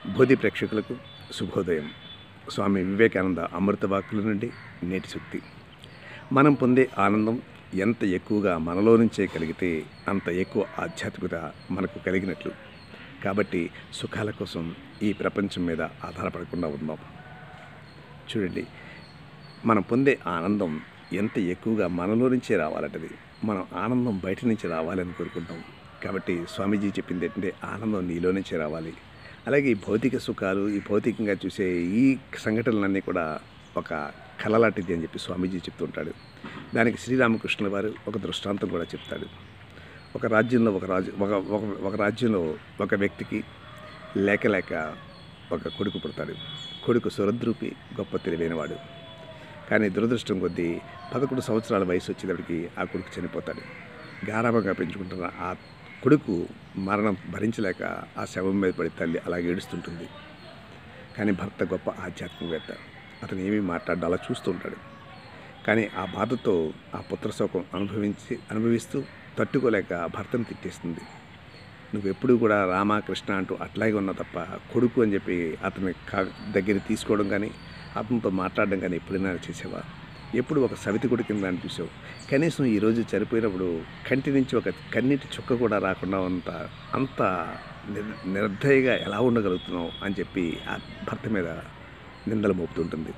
బోధి ప్రేక్షకులకు శుభోదయం స్వామి వివేకానంద అమృత వాక్కుల నుండి నేటి శక్తి మనం పొందే ఆనందం ఎంత ఎక్కువగా మనలో నుంచే కలిగితే అంత ఎక్కువ ఆధ్యాత్మికత మనకు కలిగినట్లు కాబట్టి సుఖాల కోసం ఈ ప్రపంచం మీద ఆధారపడకుండా ఉందాం చూడండి మనం పొందే ఆనందం ఎంత ఎక్కువగా మనలో నుంచే రావాలంటది మనం ఆనందం బయట నుంచి రావాలని కోరుకుంటాం కాబట్టి స్వామీజీ చెప్పింది ఏంటంటే ఆనందం నీలో నుంచే రావాలి అలాగే ఈ భౌతిక సుఖాలు ఈ భౌతికంగా చూసే ఈ సంఘటనలన్నీ కూడా ఒక కళ లాంటిది అని చెప్పి స్వామీజీ చెప్తుంటాడు దానికి శ్రీరామకృష్ణుల వారు ఒక దృష్టాంతం కూడా చెప్తాడు ఒక రాజ్యంలో ఒక రాజు ఒక ఒక ఒక రాజ్యంలో ఒక వ్యక్తికి లేక లేక ఒక కొడుకు పుడతాడు కొడుకు సురద్రూపి గొప్ప తెలివైనవాడు కానీ దురదృష్టం కొద్దీ పదకొండు సంవత్సరాల వయసు వచ్చేటప్పటికి ఆ కొడుకు చనిపోతాడు గారాభంగా పెంచుకుంటున్న ఆ కొడుకు మరణం భరించలేక ఆ శవం మీద పడి తల్లి అలాగే ఏడుస్తుంటుంది కానీ భర్త గొప్ప ఆధ్యాత్మికవేత్త అతను ఏమీ మాట్లాడ్డా అలా చూస్తూ ఉంటాడు కానీ ఆ బాధతో ఆ పుత్రశోకం అనుభవించి అనుభవిస్తూ తట్టుకోలేక భర్తను తిట్టేస్తుంది నువ్వెప్పుడు కూడా రామ కృష్ణ అంటూ అట్లాగే ఉన్నావు తప్ప కొడుకు అని చెప్పి అతని కా దగ్గర తీసుకోవడం కానీ అతనితో మాట్లాడడం కానీ ఎప్పుడైనా చేసావా ఎప్పుడు ఒక సవితి కొడుకు కింద అని చూసావు కనీసం ఈరోజు చనిపోయినప్పుడు కంటి నుంచి ఒక కన్నీటి చుక్క కూడా రాకుండా అంత అంత నిర్ నిర్దయగా ఎలా ఉండగలుగుతున్నావు అని చెప్పి ఆ భర్త మీద నిందలు మోపుతుంటుంది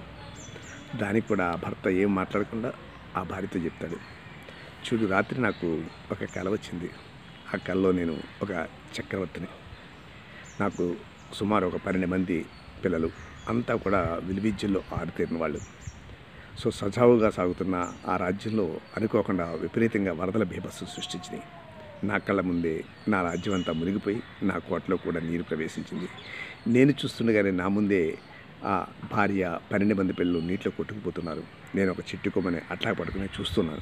దానికి కూడా ఆ భర్త ఏం మాట్లాడకుండా ఆ భార్యతో చెప్తాడు చూడు రాత్రి నాకు ఒక కల వచ్చింది ఆ కల్లో నేను ఒక చక్రవర్తిని నాకు సుమారు ఒక పన్నెండు మంది పిల్లలు అంతా కూడా విలువిద్యల్లో ఆరితేరిన వాళ్ళు సో సజావుగా సాగుతున్న ఆ రాజ్యంలో అనుకోకుండా విపరీతంగా వరదల బీభత్సం సృష్టించినాయి నా కళ్ళ ముందే నా రాజ్యం అంతా మునిగిపోయి నా కోటలో కూడా నీరు ప్రవేశించింది నేను చూస్తుండగానే నా ముందే ఆ భార్య పన్నెండు మంది పిల్లలు నీటిలో కొట్టుకుపోతున్నారు నేను ఒక చెట్టు కొమ్మని అట్లా పడుకుని చూస్తున్నాను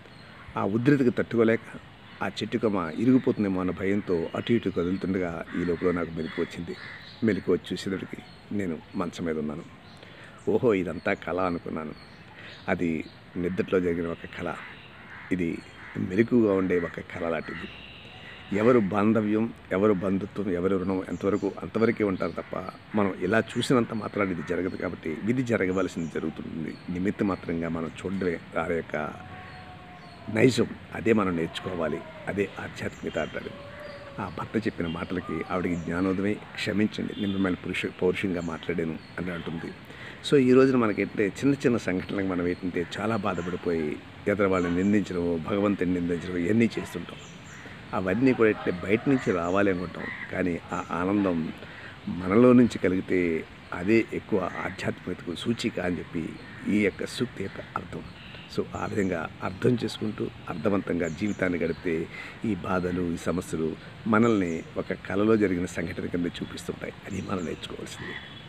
ఆ ఉధృతికి తట్టుకోలేక ఆ చెట్టు కొమ్మ ఇరిగిపోతుందేమో అన్న భయంతో అటు ఇటు కదులుతుండగా ఈ లోపల నాకు మెలకు వచ్చింది మెలకు వచ్చి చూసేటప్పటికి నేను మంచం మీద ఉన్నాను ఓహో ఇదంతా కళ అనుకున్నాను అది నిద్రలో జరిగిన ఒక కళ ఇది మెలకుగా ఉండే ఒక కళ లాంటిది ఎవరు బాంధవ్యం ఎవరు బంధుత్వం ఎవరు రుణం ఎంతవరకు అంతవరకే ఉంటారు తప్ప మనం ఇలా చూసినంత మాత్రాన్ని ఇది జరగదు కాబట్టి విధి జరగవలసింది జరుగుతుంది నిమిత్త మాత్రంగా మనం చూడడమే వారి యొక్క నైజం అదే మనం నేర్చుకోవాలి అదే ఆధ్యాత్మికత అంటాడు ఆ భర్త చెప్పిన మాటలకి ఆవిడకి జ్ఞానోదయమై క్షమించండి నేను మిమ్మల్ని పురుష పౌరుషంగా మాట్లాడాను అని అంటుంది సో ఈ రోజున మనకేంటంటే చిన్న చిన్న సంఘటనలకు మనం ఏంటంటే చాలా బాధపడిపోయి ఎదురు వాళ్ళని నిందించడం భగవంతుని నిందించడం ఇవన్నీ చేస్తుంటాం అవన్నీ కూడా ఏంటంటే బయట నుంచి రావాలి అనుకుంటాం కానీ ఆ ఆనందం మనలో నుంచి కలిగితే అదే ఎక్కువ ఆధ్యాత్మికతకు సూచిక అని చెప్పి ఈ యొక్క సూక్తి యొక్క అర్థం సో ఆ విధంగా అర్థం చేసుకుంటూ అర్థవంతంగా జీవితాన్ని గడిపితే ఈ బాధలు ఈ సమస్యలు మనల్ని ఒక కళలో జరిగిన సంఘటన కింద చూపిస్తుంటాయి అది మనం నేర్చుకోవాల్సింది